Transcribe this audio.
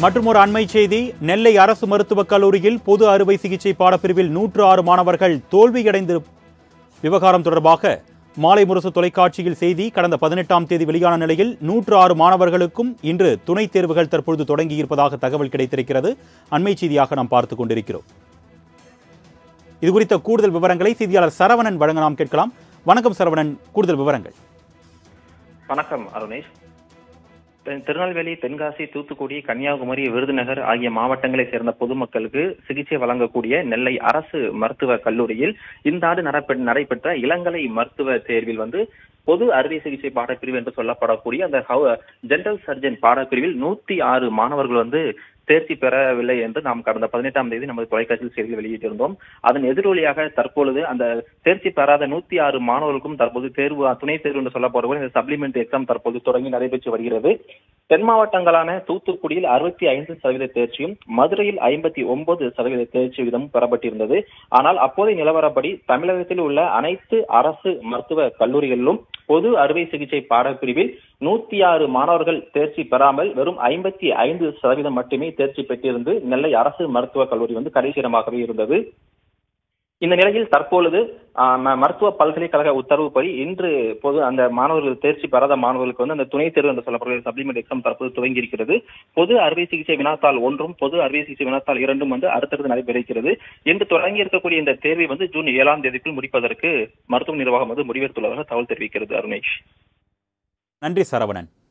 மற்றும் ஒரு அண்மை செய்தி நெல்லை அரசு மருத்துவக் கல்லூரியில் பொது அறுவை சிகிச்சை பாடப்பிரிவில் நூற்று ஆறு மாணவர்கள் தோல்வியடைந்து விவகாரம் தொடர்பாக மாலை முரசு தொலைக்காட்சியில் செய்தி கடந்த பதினெட்டாம் தேதி வெளியான நிலையில் நூற்று ஆறு மாணவர்களுக்கும் இன்று துணைத் தேர்வுகள் தற்பொழுது தொடங்கியிருப்பதாக தகவல் கிடைத்திருக்கிறது அண்மை செய்தியாக நாம் பார்த்துக் கொண்டிருக்கிறோம் இது குறித்த கூடுதல் விவரங்களை செய்தியாளர் சரவணன் வழங்க நாம் கேட்கலாம் வணக்கம் சரவணன் கூடுதல் விவரங்கள் வணக்கம் அருணேஷ் தென் திருநெல்வேலி தென்காசி தூத்துக்குடி கன்னியாகுமரி விருதுநகர் ஆகிய மாவட்டங்களைச் சேர்ந்த பொதுமக்களுக்கு சிகிச்சை வழங்கக்கூடிய நெல்லை அரசு மருத்துவ கல்லூரியில் இந்த ஆண்டு நடைபெற்ற நடைபெற்ற இளங்கலை மருத்துவ தேர்வில் வந்து பொது அறுவை சிகிச்சை பாடப்பிரிவு என்று சொல்லப்படக்கூடிய அந்த ஜெனரல் சர்ஜன் பாடப்பிரிவில் நூத்தி ஆறு மாணவர்கள் வந்து தேர்ச்சி பெறவில்லை என்று நாம் கடந்த பதினெட்டாம் தேதி நமது தொலைக்காட்சியில் செய்தியில் வெளியிட்டிருந்தோம் அதன் எதிரொலியாக தற்பொழுது அந்த தேர்ச்சி பெறாத நூத்தி ஆறு மாணவர்களுக்கும் தற்போது தேர்வு துணை தேர்வு என்று சொல்லப்படக்கூடிய இந்த சப்ளிமெண்ட் எக்ஸாம் தற்போது தொடங்கி நடைபெற்று வருகிறது தென் மாவட்டங்களான தூத்துக்குடியில் அறுபத்தி ஐந்து சதவீத தேர்ச்சியும் மதுரையில் ஐம்பத்தி ஒன்பது சதவீத தேர்ச்சி விதமும் பெறப்பட்டிருந்தது ஆனால் அப்போதைய நிலவரப்படி தமிழகத்தில் உள்ள அனைத்து அரசு மருத்துவ கல்லூரிகளிலும் பொது அறுவை சிகிச்சை பாடப்பிரிவில் நூத்தி ஆறு மாணவர்கள் தேர்ச்சி பெறாமல் வெறும் ஐம்பத்தி ஐந்து சதவீதம் மட்டுமே தேர்ச்சி பெற்றிருந்து நெல்லை அரசு மருத்துவக் கல்லூரி வந்து கடைசிடமாகவே இருந்தது இந்த நிலையில் தற்பொழுது ஆஹ், ம- மருத்துவ பல்கலைக்கழக உத்தரவுப்படி இன்று பொது அந்த மாணவர்கள் தேர்ச்சி பெறாத மாணவர்களுக்கு வந்து அந்த துணை தேர்வு என்று சொல்லப்படுகிற சப்ளிமெண்ட் எக்ஸாம் தற்போது துவங்கி இருக்கிறது பொது அறுவை சிகிச்சை வினாத்தாள் ஒன்றும் பொது அறுவை சிகிச்சை வினாத்தாள் இரண்டும் வந்து அடுத்தடுத்து நடைபெற இருக்கிறது இன்று தொடங்கி இருக்கக்கூடிய இந்த தேர்வை வந்து ஜூன் ஏழாம் தேதிக்குள் முடிப்பதற்கு மருத்துவ நிர்வாகம் வந்து முடிவெடுத்துள்ளதாக தகவல் தெரிவிக்கிறது அருணேஷ் நன்றி சரவணன்